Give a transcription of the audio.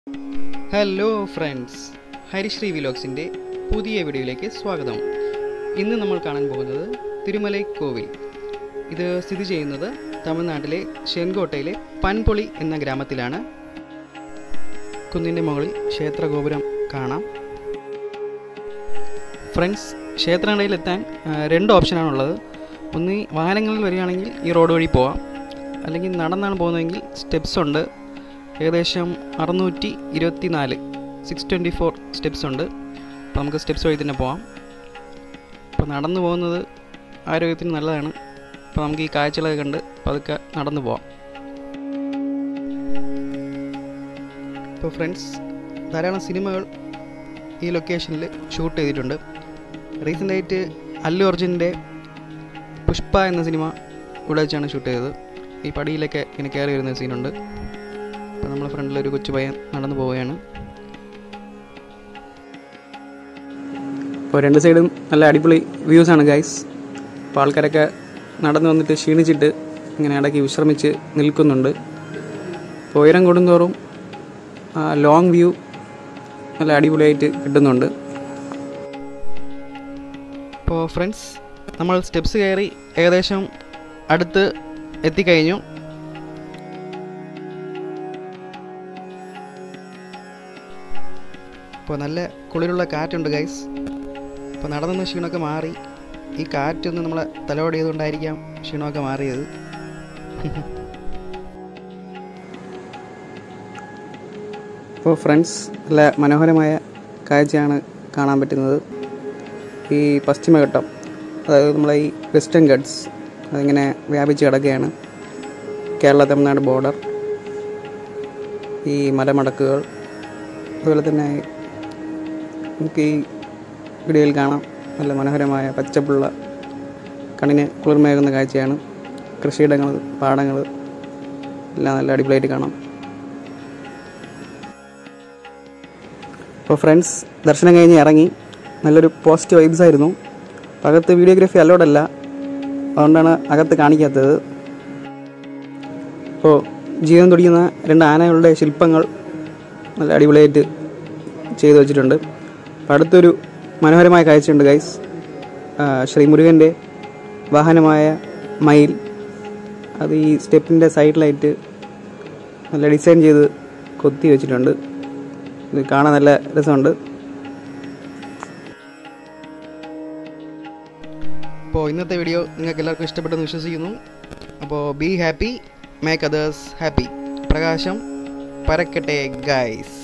hello friends ഹരിശ്രീ വിലോക്സിൻ്റെ പുതിയ വീഡിയോയിലേക്ക് സ്വാഗതം ഇന്ന് നമ്മൾ കാണാൻ പോകുന്നത് തിരുമലൈ കോവിൽ ഇത് സ്ഥിതി ചെയ്യുന്നത് തമിഴ്നാട്ടിലെ ചെങ്കോട്ടയിലെ പൻപൊളി എന്ന ഗ്രാമത്തിലാണ് കുന്നിൻ്റെ മുകളിൽ ക്ഷേത്രഗോപുരം കാണാം ഫ്രണ്ട്സ് ക്ഷേത്രനടയിലെത്താൻ ആ, രണ്ട് ഓപ്ഷനാണുള്ളത് ഒന്ന് ഈ വാഹനങ്ങളിൽ വരികയാണെങ്കിൽ ഈ റോഡ് വഴി പോവാം അല്ലെങ്കിൽ നടന്നാണ് പോകുന്നതെങ്കിൽ സ്റ്റെപ്സ് ഉണ്ട് ഏകദേശം അറുന്നൂറ്റി ഇരുപത്തി നാല് സിക്സ് ട്വൻറ്റി ഫോർ സ്റ്റെപ്സ് ഉണ്ട് അപ്പോൾ നമുക്ക് സ്റ്റെപ്സ് വഴി തന്നെ പോവാം അപ്പോൾ നടന്നു പോകുന്നത് ആരോഗ്യത്തിന് നല്ലതാണ് അപ്പോൾ നമുക്ക് ഈ കാഴ്ചകളൊക്കെ കണ്ട് പതുക്കെ നടന്നു പോവാം ഇപ്പോൾ ഫ്രണ്ട്സ് ധാരാളം സിനിമകൾ ഈ ലൊക്കേഷനിൽ ഷൂട്ട് ചെയ്തിട്ടുണ്ട് റീസെൻ്റായിട്ട് അല്ലു അർജുൻ്റെ പുഷ്പ എന്ന സിനിമ ഇവിടെ വെച്ചാണ് ഷൂട്ട് ചെയ്തത് ഈ പടിയിലൊക്കെ ഇങ്ങനെ കയറി വരുന്ന സീനുണ്ട് അപ്പോൾ നമ്മളെ ഫ്രണ്ടിൽ ഒരു കൊച്ചു പയ്യൻ നടന്നു പോവുകയാണ് ഇപ്പോൾ രണ്ട് സൈഡും നല്ല അടിപൊളി വ്യൂസ് ആണ് ഗൈസ് അപ്പോൾ ആൾക്കാരൊക്കെ നടന്നു വന്നിട്ട് ക്ഷീണിച്ചിട്ട് ഇങ്ങനെ ഇടയ്ക്ക് വിശ്രമിച്ച് നിൽക്കുന്നുണ്ട് അപ്പോൾ ഉയരം കൂടുന്തോറും ലോങ് വ്യൂ നല്ല അടിപൊളിയായിട്ട് കിട്ടുന്നുണ്ട് അപ്പോൾ ഫ്രണ്ട്സ് നമ്മൾ സ്റ്റെപ്സ് കയറി ഏകദേശം അടുത്ത് എത്തിക്കഴിഞ്ഞു ഇപ്പോൾ നല്ല കുളിരുള്ള കാറ്റുണ്ട് ഗൈസ് അപ്പോൾ നടന്ന ക്ഷീണമൊക്കെ മാറി ഈ കാറ്റൊന്ന് നമ്മളെ തലോട് ചെയ്തുകൊണ്ടായിരിക്കാം ക്ഷീണമൊക്കെ മാറിയത് അപ്പോൾ ഫ്രണ്ട്സ് നല്ല മനോഹരമായ കാഴ്ചയാണ് കാണാൻ പറ്റുന്നത് ഈ പശ്ചിമഘട്ടം അതായത് നമ്മളെ ഈ വെസ്റ്റേൺ ഗഡ്സ് അതിങ്ങനെ വ്യാപിച്ച് കിടക്കുകയാണ് കേരള തമിഴ്നാട് ബോർഡർ ഈ മലമടക്കുകൾ അതുപോലെ തന്നെ നമുക്ക് ഈ വീഡിയോയിൽ കാണാം നല്ല മനോഹരമായ പച്ചപ്പുള്ള കണ്ണിന് കുളിർമയേകുന്ന കാഴ്ചയാണ് കൃഷിയിടങ്ങൾ പാടങ്ങൾ എല്ലാം നല്ല അടിപൊളിയായിട്ട് കാണാം അപ്പോൾ ഫ്രണ്ട്സ് ദർശനം കഴിഞ്ഞ് ഇറങ്ങി നല്ലൊരു പോസിറ്റീവ് വൈബ്സ് ആയിരുന്നു അപ്പോൾ അകത്ത് വീഡിയോഗ്രാഫി അലോഡല്ല അതുകൊണ്ടാണ് അകത്ത് കാണിക്കാത്തത് അപ്പോൾ ജീവൻ തുടിക്കുന്ന രണ്ട് ആനകളുടെ ശില്പങ്ങൾ നല്ല അടിപൊളിയായിട്ട് ചെയ്തു വച്ചിട്ടുണ്ട് അപ്പോൾ അടുത്തൊരു മനോഹരമായ കാഴ്ചയുണ്ട് ഗൈസ് ശ്രീ മുരുകൻ്റെ വാഹനമായ മയിൽ അത് ഈ സ്റ്റെപ്പിൻ്റെ സൈഡിലായിട്ട് നല്ല ഡിസൈൻ ചെയ്ത് കൊത്തി വെച്ചിട്ടുണ്ട് ഇത് കാണാൻ നല്ല രസമുണ്ട് അപ്പോൾ ഇന്നത്തെ വീഡിയോ നിങ്ങൾക്ക് എല്ലാവർക്കും ഇഷ്ടപ്പെട്ടെന്ന് വിശ്വസിക്കുന്നു അപ്പോൾ be happy make others happy പ്രകാശം പരക്കട്ടെ ഗൈസ്